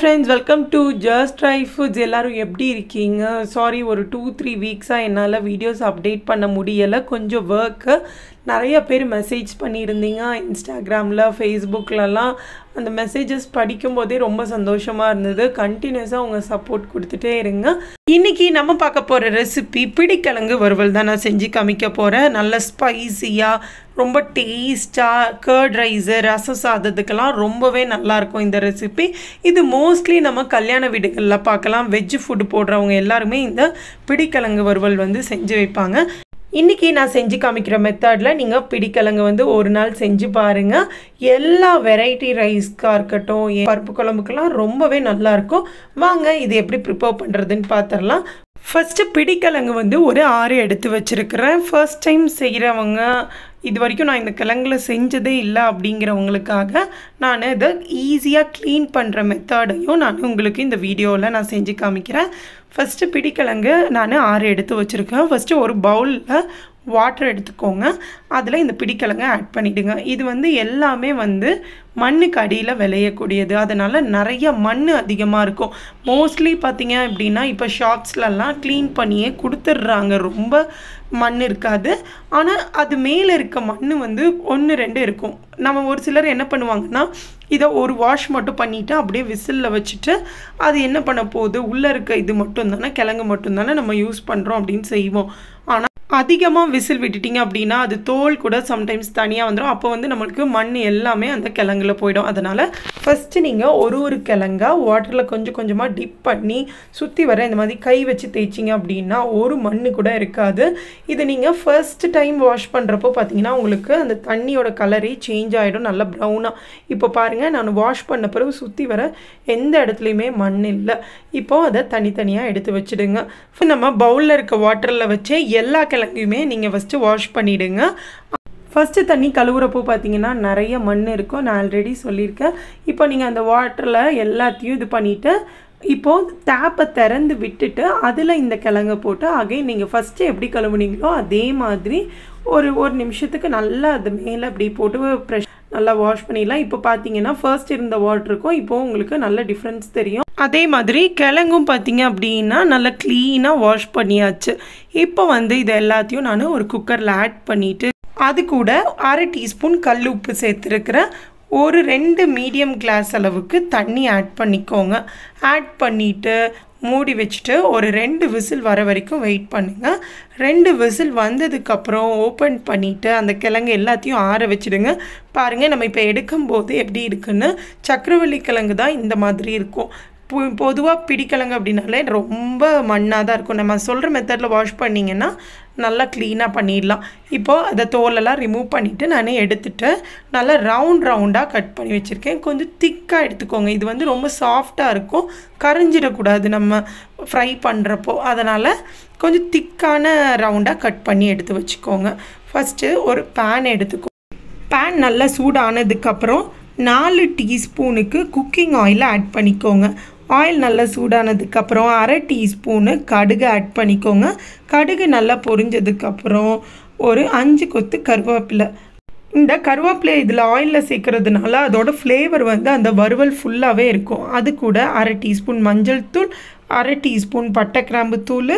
friends welcome to just try foods எல்லோரும் எப்படி இருக்கீங்க சாரி ஒரு டூ த்ரீ வீக்ஸாக என்னால் வீடியோஸ் அப்டேட் பண்ண முடியலை கொஞ்சம் ஒர்க்கு நிறைய பேர் மெசேஜ் பண்ணியிருந்தீங்க இன்ஸ்டாகிராமில் ஃபேஸ்புக்கிலலாம் அந்த மெசேஜஸ் படிக்கும்போதே ரொம்ப சந்தோஷமாக இருந்தது கண்டினியூஸாக உங்கள் சப்போர்ட் கொடுத்துட்டே இருங்க இன்றைக்கி நம்ம பார்க்க போகிற ரெசிபி பிடிக்கிழங்கு வறுவல் தான் நான் செஞ்சு காமிக்க போகிறேன் நல்ல ஸ்பைசியாக ரொம்ப டேஸ்ட்டாக கர்ட் ரைஸு ரசம் சாதத்துக்கெல்லாம் ரொம்பவே நல்லாயிருக்கும் இந்த ரெசிபி இது மோஸ்ட்லி நம்ம கல்யாண வீடுகளில் பார்க்கலாம் வெஜ் ஃபுட் போடுறவங்க எல்லாருமே இந்த பிடிக்கிழங்கு வறுவல் வந்து செஞ்சு வைப்பாங்க இன்றைக்கி நான் செஞ்சு காமிக்கிற மெத்தடில் நீங்கள் பிடிக்கிழங்கு வந்து ஒரு நாள் செஞ்சு பாருங்கள் எல்லா வெரைட்டி ரைஸ்க்காக இருக்கட்டும் பருப்பு குழம்புக்கெல்லாம் ரொம்பவே நல்லாயிருக்கும் வாங்க இது எப்படி ப்ரிப்பேர் பண்ணுறதுன்னு பார்த்துடலாம் ஃபஸ்ட்டு பிடிக்கிழங்கு வந்து ஒரு ஆறு எடுத்து வச்சுருக்கிறேன் ஃபர்ஸ்ட் டைம் செய்கிறவங்க இது வரைக்கும் நான் இந்த கிழங்குல செஞ்சதே இல்லை அப்படிங்கிறவங்களுக்காக நான் இதை ஈஸியாக க்ளீன் பண்ணுற மெத்தடையும் நான் உங்களுக்கு இந்த வீடியோவில் நான் செஞ்சு காமிக்கிறேன் ஃபஸ்ட்டு பிடிக்கிழங்கு நான் ஆறு எடுத்து வச்சுருக்கேன் ஃபஸ்ட்டு ஒரு பவுலில் வாட்டர் எடுத்துக்கோங்க அதில் இந்த பிடிக்கிழங்கை ஆட் பண்ணிவிடுங்க இது வந்து எல்லாமே வந்து மண்ணுக்கு அடியில் விளையக்கூடியது அதனால் நிறைய மண் அதிகமாக இருக்கும் மோஸ்ட்லி பார்த்தீங்க அப்படின்னா இப்போ ஷாப்ஸ்லலாம் க்ளீன் பண்ணியே கொடுத்துட்றாங்க ரொம்ப மண் இருக்காது ஆனால் அது மேலே இருக்க மண் வந்து ஒன்று ரெண்டு இருக்கும் நம்ம ஒரு சிலர் என்ன பண்ணுவாங்கன்னா இதை ஒரு வாஷ் மட்டும் பண்ணிவிட்டு அப்படியே விசிலில் வச்சுட்டு அது என்ன பண்ண போகுது உள்ளே இருக்க இது மட்டும் தானே கிழங்கு மட்டும் தானே நம்ம யூஸ் பண்ணுறோம் அப்படின்னு செய்வோம் ஆனால் அதிகமாக விசில் விட்டுட்டிங்க அப்படின்னா அது தோல் கூட சம்டைம்ஸ் தனியாக வந்துடும் அப்போ வந்து நம்மளுக்கு மண் எல்லாமே அந்த கிழங்குல போயிடும் அதனால் ஃபஸ்ட்டு நீங்கள் ஒரு ஒரு கிழங்கா வாட்டரில் கொஞ்சம் கொஞ்சமாக டிப் பண்ணி சுற்றி வர இந்த மாதிரி கை வச்சு தேய்ச்சிங்க அப்படின்னா ஒரு மண் கூட இருக்காது இது நீங்கள் ஃபர்ஸ்ட் டைம் வாஷ் பண்ணுறப்போ பார்த்தீங்கன்னா உங்களுக்கு அந்த தண்ணியோட கலரே சேஞ்ச் ஆகிடும் நல்லா ப்ரௌனாக இப்போ பாருங்கள் நான் வாஷ் பண்ண பிறகு சுற்றி வர எந்த இடத்துலையுமே மண் இல்லை இப்போது அதை தனித்தனியாக எடுத்து வச்சுடுங்க நம்ம பவுலில் இருக்க வாட்டரில் வச்சே எல்லா கிழங்கையுமே நீங்கள் ஃபஸ்ட்டு வாஷ் பண்ணிவிடுங்க ஃபஸ்ட்டு தண்ணி கழுவுறப்போ பார்த்தீங்கன்னா நிறைய மண் இருக்கும் நான் ஆல்ரெடி சொல்லியிருக்கேன் இப்போ நீங்கள் அந்த வாட்டரில் எல்லாத்தையும் இது பண்ணிவிட்டு இப்போது டேப்பை திறந்து விட்டுட்டு அதில் இந்த கிழங்க போட்டு அகைன் நீங்கள் ஃபஸ்ட்டு எப்படி கழுவுனீங்களோ அதே மாதிரி ஒரு ஒரு நிமிஷத்துக்கு நல்லா அது மேலே அப்படி போட்டு ப்ரெஷ் நல்லா வாஷ் பண்ணிடலாம் இப்போ பார்த்தீங்கன்னா ஃபர்ஸ்ட் இருந்த வாட்டருக்கும் இப்போ உங்களுக்கு நல்ல டிஃப்ரென்ஸ் தெரியும் அதே மாதிரி கிழங்கும் பார்த்தீங்க அப்படின்னா நல்லா க்ளீனாக வாஷ் பண்ணியாச்சு இப்போ வந்து இது எல்லாத்தையும் நான் ஒரு குக்கரில் ஆட் பண்ணிவிட்டு அது கூட அரை டீஸ்பூன் கல் உப்பு சேர்த்துருக்கிறேன் ஒரு ரெண்டு மீடியம் கிளாஸ் அளவுக்கு தண்ணி ஆட் பண்ணிக்கோங்க ஆட் பண்ணிவிட்டு மூடி வச்சுட்டு ஒரு ரெண்டு விசில் வர வரைக்கும் வெயிட் பண்ணுங்கள் ரெண்டு விசில் வந்ததுக்கப்புறம் ஓப்பன் பண்ணிவிட்டு அந்த கிழங்கு எல்லாத்தையும் ஆற வச்சுடுங்க பாருங்கள் நம்ம இப்போ எடுக்கும்போது எப்படி இருக்குன்னு சக்கரவள்ளி கிழங்கு தான் இந்த மாதிரி இருக்கும் பொதுவாக பிடிக்கிழங்கு அப்படின்னாலே ரொம்ப மண்ணாக தான் இருக்கும் நம்ம சொல்கிற மெத்தடில் வாஷ் பண்ணிங்கன்னா நல்லா க்ளீனாக பண்ணிடலாம் இப்போது அதை தோலெல்லாம் ரிமூவ் பண்ணிவிட்டு நான் எடுத்துகிட்டு நல்லா ரவுண்ட் ரவுண்டாக கட் பண்ணி வச்சுருக்கேன் கொஞ்சம் திக்காக எடுத்துக்கோங்க இது வந்து ரொம்ப சாஃப்டாக இருக்கும் கரைஞ்சிடக்கூடாது நம்ம ஃப்ரை பண்ணுறப்போ அதனால் கொஞ்சம் திக்கான ரவுண்டாக கட் பண்ணி எடுத்து வச்சுக்கோங்க ஃபஸ்ட்டு ஒரு பேன் எடுத்துக்கோ பேன் நல்லா சூடானதுக்கப்புறம் நாலு டீஸ்பூனுக்கு குக்கிங் ஆயில் ஆட் பண்ணிக்கோங்க ஆயில் நல்லா சூடானதுக்கப்புறம் அரை டீஸ்பூனு கடுகு ஆட் பண்ணிக்கோங்க கடுகு நல்லா பொரிஞ்சதுக்கப்புறம் ஒரு அஞ்சு கொத்து கருவேப்பிலை இந்த கருவேப்பிலை இதில் ஆயிலில் சேர்க்கறதுனால அதோட ஃப்ளேவர் வந்து அந்த வறுவல் ஃபுல்லாகவே இருக்கும் அது கூட அரை டீஸ்பூன் மஞ்சள் தூள் அரை டீஸ்பூன் பட்டை கிராம்பு தூள்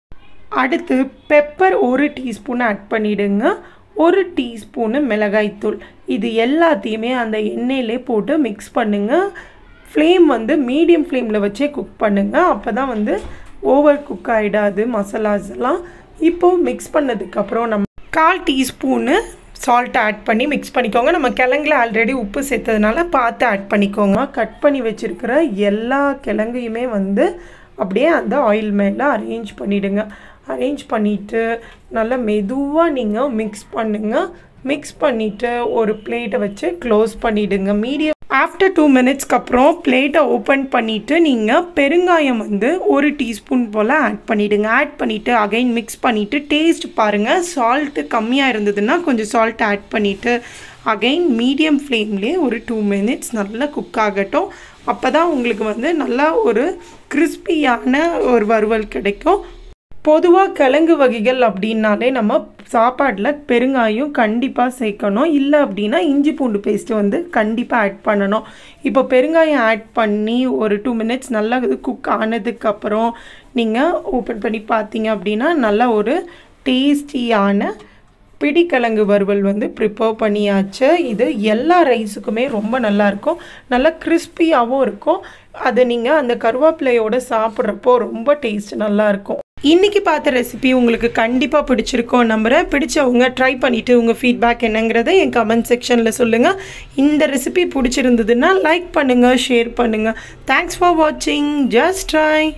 அடுத்து பெப்பர் ஒரு டீஸ்பூன் ஆட் பண்ணிவிடுங்க ஒரு டீஸ்பூனு மிளகாய்த்தூள் இது எல்லாத்தையுமே அந்த எண்ணெயிலே போட்டு மிக்ஸ் பண்ணுங்கள் ஃப்ளேம் வந்து மீடியம் ஃப்ளேமில் வச்சே குக் பண்ணுங்கள் அப்போ தான் வந்து ஓவர் குக் ஆகிடாது மசாலாஸ் எல்லாம் இப்போது மிக்ஸ் பண்ணதுக்கப்புறம் நம்ம கால் டீஸ்பூனு சால்ட் ஆட் பண்ணி மிக்ஸ் பண்ணிக்கோங்க நம்ம கிழங்குல ஆல்ரெடி உப்பு சேர்த்ததுனால பார்த்து ஆட் பண்ணிக்கோங்க கட் பண்ணி வச்சுருக்கிற எல்லா கிழங்கையுமே வந்து அப்படியே அந்த ஆயில் மேலே அரேஞ்ச் பண்ணிவிடுங்க அரேஞ்ச் பண்ணிவிட்டு நல்லா மெதுவாக நீங்கள் மிக்ஸ் பண்ணுங்கள் மிக்ஸ் பண்ணிவிட்டு ஒரு பிளேட்டை வச்சு க்ளோஸ் பண்ணிவிடுங்க மீடியம் ஆஃப்டர் டூ மினிட்ஸ்க்கு அப்புறம் பிளேட்டை ஓப்பன் பண்ணிவிட்டு நீங்கள் பெருங்காயம் வந்து ஒரு டீஸ்பூன் போல் ஆட் பண்ணிவிடுங்க ஆட் பண்ணிவிட்டு அகைன் மிக்ஸ் பண்ணிவிட்டு டேஸ்ட் பாருங்கள் சால்ட்டு கம்மியாக இருந்ததுன்னா கொஞ்சம் சால்ட் ஆட் பண்ணிவிட்டு அகைன் மீடியம் ஃப்ளேம்லேயே ஒரு டூ மினிட்ஸ் நல்லா குக் ஆகட்டும் அப்போ தான் உங்களுக்கு வந்து நல்லா ஒரு கிறிஸ்பியான ஒரு வறுவல் கிடைக்கும் பொதுவாக கிழங்கு வகைகள் அப்படின்னாலே நம்ம சாப்பாட்டில் பெருங்காயம் கண்டிப்பாக சேர்க்கணும் இல்லை அப்படின்னா இஞ்சி பூண்டு பேஸ்ட்டு வந்து கண்டிப்பாக ஆட் பண்ணணும் இப்போ பெருங்காயம் ஆட் பண்ணி ஒரு டூ மினிட்ஸ் நல்லா இது குக் ஆனதுக்கப்புறம் நீங்கள் ஓப்பன் பண்ணி பார்த்தீங்க அப்படின்னா நல்லா ஒரு டேஸ்டியான பிடிக்கிழங்கு வறுவல் வந்து ப்ரிப்பேர் பண்ணியாச்சு இது எல்லா ரைஸுக்குமே ரொம்ப நல்லாயிருக்கும் நல்லா கிறிஸ்பியாகவும் இருக்கும் அதை நீங்கள் அந்த கருவேப்பிலையோடு சாப்பிட்றப்போ ரொம்ப டேஸ்ட் நல்லாயிருக்கும் இன்றைக்கி பார்த்த ரெசிபி உங்களுக்கு கண்டிப்பாக பிடிச்சிருக்கோம் நம்புகிறேன் பிடிச்சவங்க ட்ரை பண்ணிவிட்டு உங்கள் ஃபீட்பேக் என்னங்கிறத என் கமெண்ட் செக்ஷனில் சொல்லுங்கள் இந்த ரெசிபி பிடிச்சிருந்ததுன்னா லைக் பண்ணுங்கள் ஷேர் பண்ணுங்கள் தேங்க்ஸ் ஃபார் வாட்சிங் ஜஸ்ட் ட்ரை